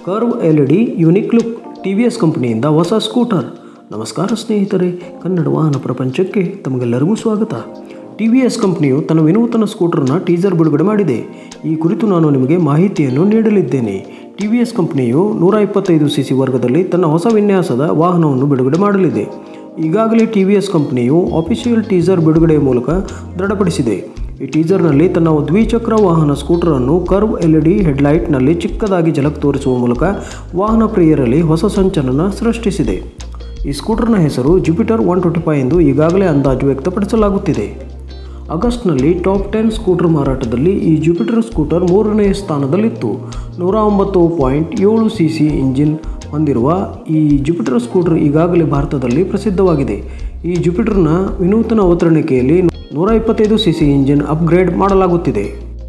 curve L E D unique look T V S ಕಂಪನಿಯಿಂದ ಹೊಸ scooter ನಮಸ್ಕಾರ ಸ್ನೇಹಿತರೆ ಕನ್ನಡ ವಾಹನ ಪ್ರಪಂಚಕ್ಕೆ ತಮಗೆಲ್ಲರಿಗೂ ಸ್ವಾಗತ ಟಿ ವಿ ಎಸ್ ಕಂಪನಿಯು ತನ್ನ ವಿನೂತನ ಸ್ಕೂಟರ್ನ ಟೀಸರ್ ಬಿಡುಗಡೆ ಮಾಡಿದೆ ಈ ಕುರಿತು ನಾನು ನಿಮಗೆ ಮಾಹಿತಿಯನ್ನು ನೀಡಲಿದ್ದೇನೆ ಟಿ ವಿ ಎಸ್ ಕಂಪನಿಯು ನೂರ ಇಪ್ಪತ್ತೈದು ಸಿ ಸಿ ವರ್ಗದಲ್ಲಿ ತನ್ನ ಹೊಸ ವಿನ್ಯಾಸದ ವಾಹನವನ್ನು ಬಿಡುಗಡೆ ಮಾಡಲಿದೆ ಈಗಾಗಲೇ ಟಿ ವಿ ಎಸ್ ಕಂಪನಿಯು ಅಫಿಷಿಯಲ್ ಟೀಸರ್ ಬಿಡುಗಡೆಯ ಮೂಲಕ ದೃಢಪಡಿಸಿದೆ ಈ ಟೀಸರ್ನಲ್ಲಿ ತನ್ನ ದ್ವಿಚಕ್ರ ವಾಹನ ಸ್ಕೂಟರನ್ನು ಕರ್ವ್ ಎಲ್ ಇ ಡಿ ಹೆಡ್ಲೈಟ್ನಲ್ಲಿ ಚಿಕ್ಕದಾಗಿ ಝಲಕ್ ತೋರಿಸುವ ಮೂಲಕ ವಾಹನ ಪ್ರಿಯರಲ್ಲಿ ಹೊಸ ಸಂಚಲನ ಸೃಷ್ಟಿಸಿದೆ ಈ ಸ್ಕೂಟರ್ನ ಹೆಸರು ಜುಪಿಟರ್ ಒನ್ ಟ್ವೆಂಟಿ ಫೈವ್ ಎಂದು ಈಗಾಗಲೇ ಅಂದಾಜು ವ್ಯಕ್ತಪಡಿಸಲಾಗುತ್ತಿದೆ ಆಗಸ್ಟ್ನಲ್ಲಿ ಟಾಪ್ ಟೆನ್ ಸ್ಕೂಟರ್ ಮಾರಾಟದಲ್ಲಿ ಈ ಜುಪಿಟರ್ ಸ್ಕೂಟರ್ ಮೂರನೇ ಸ್ಥಾನದಲ್ಲಿತ್ತು ನೂರ ಒಂಬತ್ತು ಪಾಯಿಂಟ್ ಏಳು ಸಿ ಸಿ ಇಂಜಿನ್ ಹೊಂದಿರುವ ಈ ಜುಪಿಟರ್ ಸ್ಕೂಟರ್ ಈಗಾಗಲೇ ಭಾರತದಲ್ಲಿ ಪ್ರಸಿದ್ಧವಾಗಿದೆ ಈ ಜುಪಿಟರ್ನ ವಿನೂತನ ಅವತರಣಿಕೆಯಲ್ಲಿ ನೂರ ಇಪ್ಪತ್ತೈದು ಸಿ ಸಿ ಇಂಜಿನ್ ಅಪ್ಗ್ರೇಡ್ ಮಾಡಲಾಗುತ್ತಿದೆ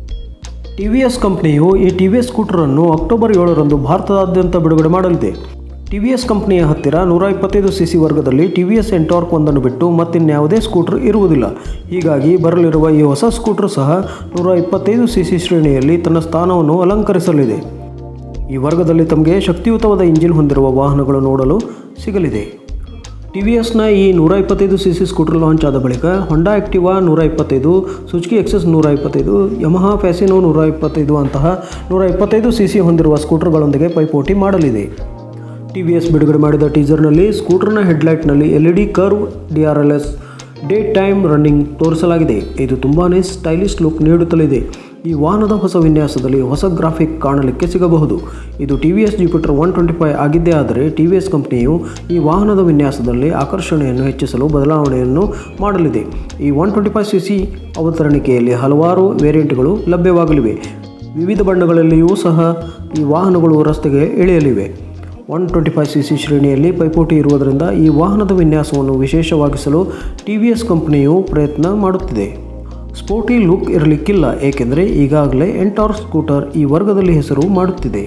ಟಿ ವಿ ಎಸ್ ಕಂಪನಿಯು ಈ ಟಿ ವಿ ಎಸ್ ಸ್ಕೂಟರನ್ನು ಅಕ್ಟೋಬರ್ ಏಳರಂದು ಭಾರತದಾದ್ಯಂತ ಬಿಡುಗಡೆ ಮಾಡಲಿದೆ ಟಿ ವಿ ಎಸ್ ಕಂಪನಿಯ ಹತ್ತಿರ ನೂರ ಇಪ್ಪತ್ತೈದು ಸಿ ಸಿ ವರ್ಗದಲ್ಲಿ ಟಿ ವಿ ಎಸ್ ಎಂಟಾರ್ಕ್ ಒಂದನ್ನು ಬಿಟ್ಟು ಮತ್ತಿನ್ಯಾವುದೇ ಸ್ಕೂಟರ್ ಇರುವುದಿಲ್ಲ ಹೀಗಾಗಿ ಬರಲಿರುವ ಈ ಹೊಸ ಸ್ಕೂಟರ್ ಸಹ ನೂರ ಇಪ್ಪತ್ತೈದು ಸಿ ಸಿ ಶ್ರೇಣಿಯಲ್ಲಿ ತನ್ನ ಸ್ಥಾನವನ್ನು ಅಲಂಕರಿಸಲಿದೆ ಈ ವರ್ಗದಲ್ಲಿ ತಮಗೆ ಶಕ್ತಿಯುತವಾದ ಇಂಜಿನ್ ಹೊಂದಿರುವ ವಾಹನಗಳು ನೋಡಲು ಸಿಗಲಿದೆ ಟಿ ವಿ ಎಸ್ನ ಈ ನೂರ ಇಪ್ಪತ್ತೈದು ಸಿ ಸಿ ಸ್ಕೂಟರ್ ಲಾಂಚ್ ಆದ ಬಳಿಕ ಹೊಂಡಾ ಆ್ಯಕ್ಟಿವಾ ನೂರ ಇಪ್ಪತ್ತೈದು ಸುಜುಕಿ ಎಕ್ಸೆಸ್ ನೂರ ಇಪ್ಪತ್ತೈದು ಯಮಹಾ ಫ್ಯಾಸಿನೋ ನೂರ ಇಪ್ಪತ್ತೈದು ಅಂತಹ ನೂರ ಇಪ್ಪತ್ತೈದು ಸಿ ಸಿ ಹೊಂದಿರುವ ಸ್ಕೂಟರ್ಗಳೊಂದಿಗೆ ಪೈಪೋಟಿ ಮಾಡಲಿದೆ ಟಿ ವಿ ಎಸ್ ಬಿಡುಗಡೆ ಮಾಡಿದ ಟೀಸರ್ನಲ್ಲಿ ಸ್ಕೂಟರ್ನ ಹೆಡ್ಲೈಟ್ನಲ್ಲಿ L E D curve D R L S day time running ತೋರಿಸಲಾಗಿದೆ ಇದು ತುಂಬಾ ಸ್ಟೈಲಿಶ್ ಲುಕ್ ನೀಡುತ್ತಲಿದೆ ಈ ವಾಹನದ ಹೊಸ ವಿನ್ಯಾಸದಲ್ಲಿ ಹೊಸ ಗ್ರಾಫಿಕ್ ಕಾಣಲಿಕ್ಕೆ ಸಿಗಬಹುದು ಇದು T V S Jupiter one twenty five ಆಗಿದ್ದೇ ಆದರೆ ಟಿ ವಿ ಎಸ್ ಕಂಪನಿಯು ಈ ವಾಹನದ ವಿನ್ಯಾಸದಲ್ಲಿ ಆಕರ್ಷಣೆಯನ್ನು ಹೆಚ್ಚಿಸಲು ಬದಲಾವಣೆಯನ್ನು ಮಾಡಲಿದೆ ಈ one twenty five C C ಅವತರಣಿಕೆಯಲ್ಲಿ ಹಲವಾರು ವೇರಿಯಂಟ್ಗಳು ಲಭ್ಯವಾಗಲಿವೆ ವಿವಿಧ ಬಣ್ಣಗಳಲ್ಲಿಯೂ ಸಹ ಈ ವಾಹನಗಳು ರಸ್ತೆಗೆ ಇಳಿಯಲಿವೆ one twenty five C C ಶ್ರೇಣಿಯಲ್ಲಿ ಪೈಪೋಟಿ ಇರುವುದರಿಂದ ಈ ವಾಹನದ ವಿನ್ಯಾಸವನ್ನು ವಿಶೇಷವಾಗಿಸಲು ಟಿ ವಿ ಎಸ್ ಕಂಪನಿಯು ಪ್ರಯತ್ನ ಮಾಡುತ್ತಿದೆ ಸ್ಪೋರ್ಟಿ ಲುಕ್ ಇರಲಿಕ್ಕಿಲ್ಲ ಏಕೆಂದರೆ ಈಗಾಗಲೇ ಎಂಟಾರ್ ಸ್ಕೂಟರ್ ಈ ವರ್ಗದಲ್ಲಿ ಹೆಸರು ಮಾಡುತ್ತಿದೆ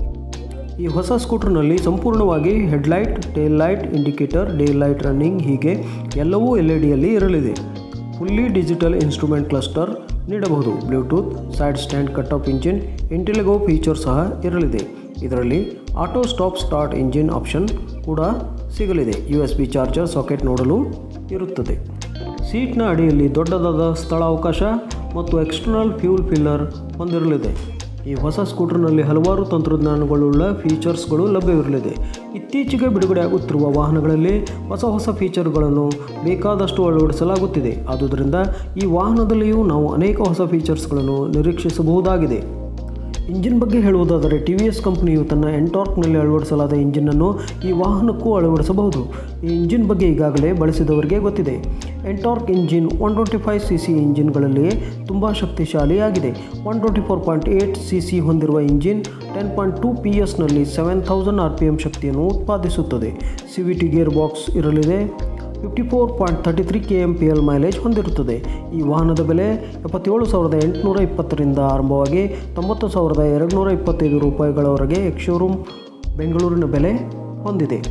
ಈ ಹೊಸ ಸ್ಕೂಟರ್ನಲ್ಲಿ ಸಂಪೂರ್ಣವಾಗಿ headlight tail light indicator day light running ಹೀಗೆ ಎಲ್ಲವೂ ಎಲ್ ಇ ಡಿಯಲ್ಲಿ ಇರಲಿದೆ ಫುಲ್ಲಿ ಡಿಜಿಟಲ್ ಇನ್ಸ್ಟ್ರೂಮೆಂಟ್ ಕ್ಲಸ್ಟರ್ ನೀಡಬಹುದು bluetooth side stand cut off engine IntelliGo feature ಸಹ ಇರಲಿದೆ ಇದರಲ್ಲಿ auto stop start engine option ಕೂಡ ಸಿಗಲಿದೆ U S B charger socket ನೋಡಲು ಇರುತ್ತದೆ ಸೀಟ್ನ ಅಡಿಯಲ್ಲಿ ದೊಡ್ಡದಾದ ಸ್ಥಳಾವಕಾಶ ಮತ್ತು ಎಕ್ಸ್ಟರ್ನಲ್ ಫ್ಯೂಲ್ ಫಿಲ್ಲರ್ ಹೊಂದಿರಲಿದೆ ಈ ಹೊಸ ಸ್ಕೂಟರ್ನಲ್ಲಿ ಹಲವಾರು ತಂತ್ರಜ್ಞಾನಗಳುಳ್ಳ ಫೀಚರ್ಸ್ಗಳು ಲಭ್ಯವಿರಲಿದೆ ಇತ್ತೀಚೆಗೆ ಬಿಡುಗಡೆಯಾಗುತ್ತಿರುವ ವಾಹನಗಳಲ್ಲಿ ಹೊಸ ಹೊಸ ಫೀಚರ್ಗಳನ್ನು ಬೇಕಾದಷ್ಟು ಅಳವಡಿಸಲಾಗುತ್ತಿದೆ ಆದುದರಿಂದ ಈ ವಾಹನದಲ್ಲಿಯೂ ನಾವು ಅನೇಕ ಹೊಸ ಫೀಚರ್ಸ್ಗಳನ್ನು ನಿರೀಕ್ಷಿಸಬಹುದಾಗಿದೆ ಇಂಜಿನ್ ಬಗ್ಗೆ ಹೇಳುವುದಾದರೆ ಟಿ ವಿ ಎಸ್ ಕಂಪನಿಯು ತನ್ನ ಎಂಟಾರ್ಕ್ನಲ್ಲಿ ಅಳವಡಿಸಲಾದ ಇಂಜಿನನ್ನು ಈ ವಾಹನಕ್ಕೂ ಅಳವಡಿಸಬಹುದು ಈ ಇಂಜಿನ್ ಬಗ್ಗೆ ಈಗಾಗಲೇ ಬಳಸಿದವರಿಗೆ ಗೊತ್ತಿದೆ NTorq engine one twenty five C C ಇಂಜಿನ್ಗಳಲ್ಲಿಯೇ ತುಂಬ ಶಕ್ತಿಶಾಲಿಯಾಗಿದೆ one twenty four point eight C C ಹೊಂದಿರುವ engine ten point two P ಎಸ್ನಲ್ಲಿ seven thousand R P M ಶಕ್ತಿಯನ್ನು ಉತ್ಪಾದಿಸುತ್ತದೆ C V T gear box ಇರಲಿದೆ fifty four point thirty three K M P L mileage ಹೊಂದಿರುತ್ತದೆ ಈ ವಾಹನದ ಬೆಲೆ ಎಪ್ಪತ್ತೇಳು ಸಾವಿರದ ಎಂಟುನೂರ ಇಪ್ಪತ್ತರಿಂದ ಆರಂಭವಾಗಿ ತೊಂಬತ್ತು ಸಾವಿರದ ಎರಡುನೂರ ಇಪ್ಪತ್ತೈದು ರೂಪಾಯಿಗಳವರೆಗೆ ಎಕ್ಶೋರೂಮ್ ಬೆಂಗಳೂರಿನ ಬೆಲೆ ಹೊಂದಿದೆ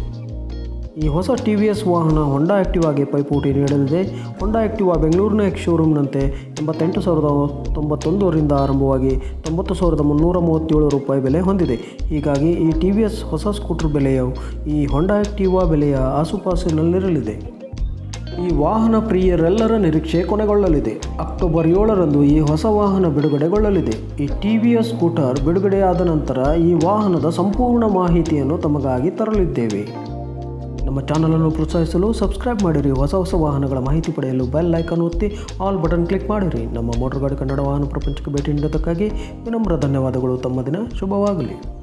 ಈ ಹೊಸ ಟಿ ವಿ ಎಸ್ ವಾಹನ ಹೊಂಡಾ ಆ್ಯಕ್ಟಿವಾಗೆ ಪೈಪೋಟಿ ನೀಡಲಿದೆ ಹೊಂಡಾ ಆ್ಯಕ್ಟಿವಾ ಬೆಂಗಳೂರಿನ ಎಕ್ಸ್ ಶೋರೂಮ್ನಂತೆ ಎಂಬತ್ತೆಂಟು ಸಾವಿರದ ತೊಂಬತ್ತೊಂದರಿಂದ ಆರಂಭವಾಗಿ ತೊಂಬತ್ತು ಸಾವಿರದ ಮುನ್ನೂರ ಮೂವತ್ತೇಳು ರೂಪಾಯಿ ಬೆಲೆ ಹೊಂದಿದೆ ಹೀಗಾಗಿ ಈ ಟಿ ವಿ ಎಸ್ ಹೊಸ ಸ್ಕೂಟರ್ ಬೆಲೆಯು ಈ ಹೊಂಡಾ ಆ್ಯಕ್ಟಿವಾ ಬೆಲೆಯ ಆಸುಪಾಸಿನಲ್ಲಿರಲಿದೆ ಈ ವಾಹನ ಪ್ರಿಯರೆಲ್ಲರ ನಿರೀಕ್ಷೆ ಕೊನೆಗೊಳ್ಳಲಿದೆ ಅಕ್ಟೋಬರ್ ಏಳರಂದು ಈ ಹೊಸ ವಾಹನ ಬಿಡುಗಡೆಗೊಳ್ಳಲಿದೆ ಈ ಟಿ ವಿ ಎಸ್ ಸ್ಕೂಟರ್ ಬಿಡುಗಡೆಯಾದ ನಂತರ ಈ ವಾಹನದ ಸಂಪೂರ್ಣ ಮಾಹಿತಿಯನ್ನು ತಮಗಾಗಿ ತರಲಿದ್ದೇವೆ ನಮ್ಮ ಚಾನಲನ್ನು ಪ್ರೋತ್ಸಾಹಿಸಲು ಸಬ್ಸ್ಕ್ರೈಬ್ ಮಾಡಿರಿ ಹೊಸ ಹೊಸ ವಾಹನಗಳ ಮಾಹಿತಿ ಪಡೆಯಲು ಬೆಲ್ ಐಕಾನ್ ಒತ್ತಿ ಆಲ್ ಬಟನ್ ಕ್ಲಿಕ್ ಮಾಡಿರಿ ನಮ್ಮ ಮೋಟರ್ ಗಾಡಿ ಕನ್ನಡ ವಾಹನ ಪ್ರಪಂಚಕ್ಕೆ ಭೇಟಿ ನೀಡೋದಕ್ಕಾಗಿ ವಿನಮ್ರ ಧನ್ಯವಾದಗಳು ತಮ್ಮ ದಿನ ಶುಭವಾಗಲಿ